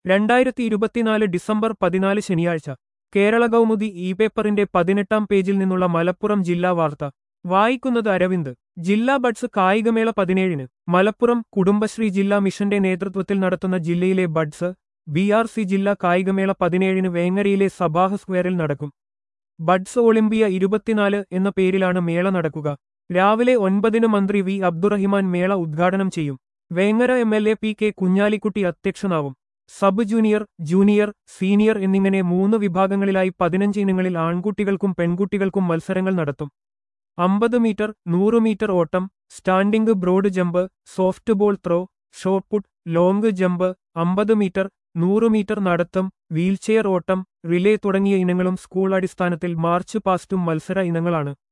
രണ്ടായിരത്തി ഇരുപത്തിനാല് ഡിസംബർ പതിനാല് ശനിയാഴ്ച കേരള കൗമുദി ഇ പേപ്പറിന്റെ പതിനെട്ടാം പേജിൽ നിന്നുള്ള മലപ്പുറം ജില്ലാ വാർത്ത വായിക്കുന്നത് അരവിന്ദ് ജില്ലാ ബഡ്സ് കായികമേള പതിനേഴിന് മലപ്പുറം കുടുംബശ്രീ ജില്ലാ മിഷന്റെ നേതൃത്വത്തിൽ നടത്തുന്ന ജില്ലയിലെ ബഡ്സ് ബി ആർ സി ജില്ലാ കായികമേള പതിനേഴിന് വേങ്ങരയിലെ സബാഹ സ്ക്വയറിൽ നടക്കും ബഡ്സ് ഒളിമ്പിയ ഇരുപത്തിനാല് എന്ന പേരിലാണ് മേള നടക്കുക രാവിലെ ഒൻപതിന് മന്ത്രി വി അബ്ദുറഹിമാൻ മേള ഉദ്ഘാടനം ചെയ്യും Vengara M L A P K Kunhalikutty അധ്യക്ഷനാവും സബ് ജൂനിയർ ജൂനിയർ സീനിയർ എന്നിങ്ങനെ മൂന്ന് വിഭാഗങ്ങളിലായി പതിനഞ്ച് ഇനങ്ങളിൽ ആൺകുട്ടികൾക്കും പെൺകുട്ടികൾക്കും മത്സരങ്ങൾ നടത്തും അമ്പത് മീറ്റർ നൂറ് മീറ്റർ ഓട്ടം standing broad jump soft ball throw shot put long jump അമ്പത് മീറ്റർ നൂറ് മീറ്റർ നടത്തം വീൽചെയർ ഓട്ടം റിലേ തുടങ്ങിയ ഇനങ്ങളും സ്കൂൾ അടിസ്ഥാനത്തിൽ മാർച്ച് പാസ്റ്റും മത്സര ഇനങ്ങളാണ്